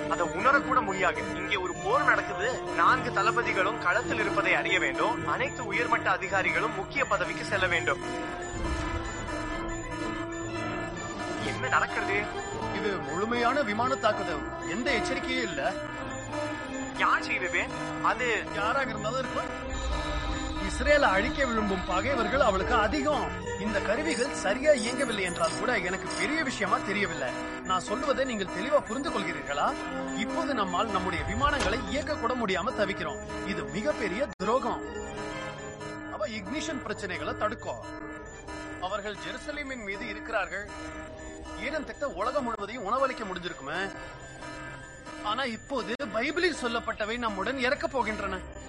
அதை உணரக்கூட முடியாது இங்கே ஒரு போர் நடக்குது நான்கு தளபதிகளும் களத்தில் இருப்பதை அறிய வேண்டும் அனைத்து உயர்மட்ட அதிகாரிகளும் முக்கிய பதவிக்கு செல்ல வேண்டும் என்ன நடக்கிறது இது முழுமையான விமான தாக்குதல் எந்த எச்சரிக்கையும் இல்ல யார் செய்தது அது யாராக இருந்தாலும் இருக்கலாம் இஸ்ரேலை அழிக்க விரும்பும் பகைவர்கள் அவளுக்கு அதிகம் இந்த கருவிகள் சரியா இயங்கவில்லை என்றால் கூட எனக்கு பெரிய விஷயமா தெரியவில்லை நான் சொல்வதை நீங்கள் தெளிவா புரிந்து கொள்கிறீர்களா இப்போது நம்மால் நம்முடைய விமானங்களை இயக்க கூட முடியாம தவிக்கிறோம் இது மிகப்பெரிய துரோகம் அவ இக்னிஷன் பிரச்சனைகளை தடுக்கும் அவர்கள் ஜெருசலேமின் மீது இருக்கிறார்கள் ஈடன் திட்ட உலகம் முழுவதையும் உணவளிக்க முடிஞ்சிருக்குமே ஆனா இப்போது பைபிளில் சொல்லப்பட்டவை நம்முடன் இறக்க போகின்றன